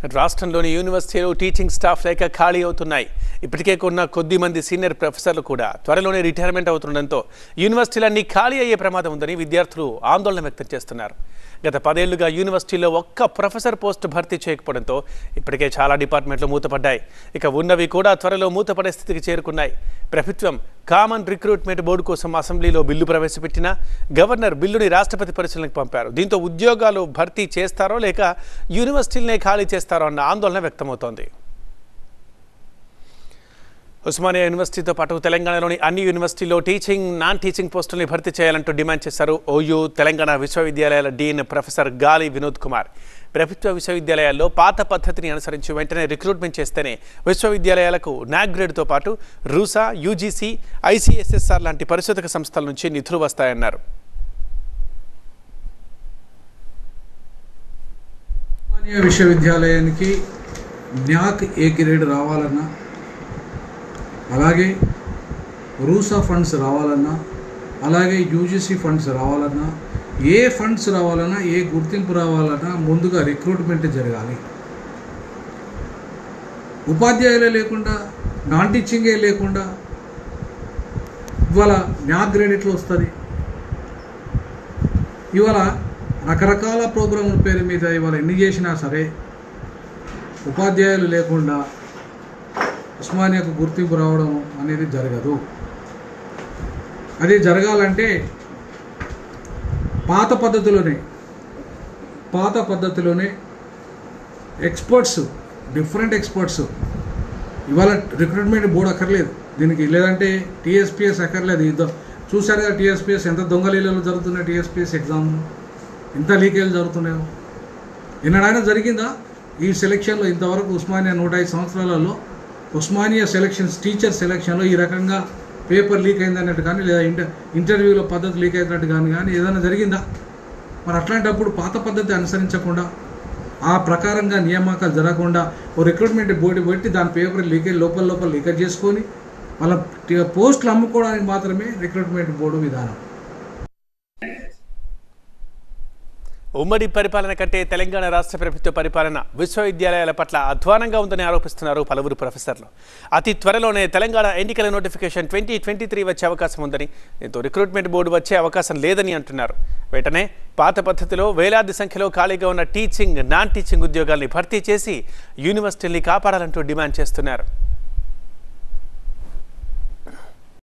రాష్ట్రంలోని యూనివర్సిటీలో teaching staff లేక ఖాళీ అవుతున్నాయి ఇప్పటికే కొన్న కొద్ది మంది సీనియర్ ప్రొఫెసర్లు కూడా త్వరలోనే రిటైర్మెంట్ అవుతుండటంతో యూనివర్సిటీలన్నీ ఖాళీ అయ్యే ప్రమాదం ఉందని విద్యార్థులు ఆందోళన వ్యక్తం చేస్తున్నారు గత పదేళ్లుగా యూనివర్సిటీలో ఒక్క ప్రొఫెసర్ పోస్టు భర్తీ చేయకపోవడంతో ఇప్పటికే చాలా డిపార్ట్మెంట్లు మూతపడ్డాయి ఇక ఉన్నవి కూడా త్వరలో మూతపడే స్థితికి చేరుకున్నాయి ప్రభుత్వం కామన్ రిక్రూట్మెంట్ బోర్డు కోసం అసెంబ్లీలో బిల్లు ప్రవేశపెట్టినా గవర్నర్ బిల్లుని రాష్ట్రపతి పరిశీలనకు పంపారు దీంతో ఉద్యోగాలు భర్తీ చేస్తారో లేక యూనివర్సిటీలనే ఖాళీ చేస్తారో అన్న ఆందోళన వ్యక్తమవుతోంది ఉస్మానియా యూనివర్సిటీతో పాటు తెలంగాణలోని అన్ని యూనివర్సిటీల్లో టీచింగ్ నాన్ టీచింగ్ పోస్టుల్ని భర్తీ చేయాలంటూ డిమాండ్ చేశారు ఓయూ తెలంగాణ విశ్వవిద్యాలయాల డీన్ ప్రొఫెసర్ గాలి వినోద్ కుమార్ ప్రభుత్వ విశ్వవిద్యాలయాల్లో పాత పద్ధతిని అనుసరించి వెంటనే రిక్రూట్మెంట్ చేస్తేనే విశ్వవిద్యాలయాలకు నాక్ గ్రేడ్తో పాటు రూసా యూజీసీ ఐసీఎస్ఎస్ఆర్ లాంటి పరిశోధక సంస్థల నుంచి నిధులు వస్తాయన్నారు ఉస్మానియా విశ్వవిద్యాలయానికి న్యాక్ ఏ గ్రేడ్ రావాలన్నా అలాగే రూసా ఫండ్స్ రావాలన్నా అలాగే యూజీసీ ఫండ్స్ రావాలన్నా ఏ ఫండ్స్ రావాలన్నా ఏ గుర్తింపు రావాలన్నా ముందుగా రిక్రూట్మెంట్ జరగాలి ఉపాధ్యాయులే లేకుండా నాన్ టీచింగే లేకుండా ఇవాళ న్యాక్ గ్రేడ్ ఎట్లా వస్తుంది ఇవాళ రకరకాల ప్రోగ్రాముల పేరు మీద ఇవాళ ఎన్ని చేసినా సరే ఉపాధ్యాయులు లేకుండా ఉస్మానియాకు గుర్తింపు రావడం అనేది జరగదు అది జరగాలంటే పాత పద్ధతిలోనే పాత పద్ధతిలోనే ఎక్స్పర్ట్స్ డిఫరెంట్ ఎక్స్పర్ట్స్ ఇవాళ రిక్రూట్మెంట్ బోర్డు అక్కర్లేదు దీనికి లేదంటే టీఎస్పిఎస్ అక్కర్లేదు ఇద్దరు చూశారు కదా టీఎస్పిఎస్ ఎంత దొంగలీలలో జరుగుతున్నాయి టీఎస్పిఎస్ ఎగ్జామ్లు ఎంత లీకేలు జరుగుతున్నాయో ఎన్నడైనా జరిగిందా ఈ సెలక్షన్లో ఇంతవరకు ఉస్మానియా నూట ఐదు సంవత్సరాలలో ఉస్మానియా సెలక్షన్స్ టీచర్ సెలక్షన్లో ఈ రకంగా పేపర్ లీక్ అయింది అన్నట్టు కానీ లేదా ఇంటర్ ఇంటర్వ్యూలో పద్ధతి లీక్ అయినట్టు కానీ కానీ ఏదైనా జరిగిందా మరి అట్లాంటప్పుడు పాత పద్ధతి అనుసరించకుండా ఆ ప్రకారంగా నియామకాలు జరగకుండా ఓ రిక్రూట్మెంట్ బోర్డు పెట్టి దాని పేపర్ లీకేజ్ లోపల లోపల లీకేజ్ చేసుకొని వాళ్ళ పోస్టులు అమ్ముకోవడానికి మాత్రమే రిక్రూట్మెంట్ బోర్డు విధానం ఉమ్మడి పరిపాలన కంటే తెలంగాణ రాష్ట్ర ప్రభుత్వ పరిపాలన విశ్వవిద్యాలయాల పట్ల అధ్వానంగా ఉందని ఆరోపిస్తున్నారు పలువురు ప్రొఫెసర్లు అతి త్వరలోనే తెలంగాణ ఎన్నికల నోటిఫికేషన్ ట్వంటీ ట్వంటీ త్రీ వచ్చే అవకాశం ఉందని దీంతో రిక్రూట్మెంట్ బోర్డు వచ్చే అవకాశం లేదని అంటున్నారు వెంటనే పాత పద్ధతిలో వేలాది సంఖ్యలో ఖాళీగా ఉన్న టీచింగ్ నాన్ టీచింగ్ ఉద్యోగాల్ని భర్తీ చేసి యూనివర్సిటీల్ని కాపాడాలంటూ డిమాండ్ చేస్తున్నారు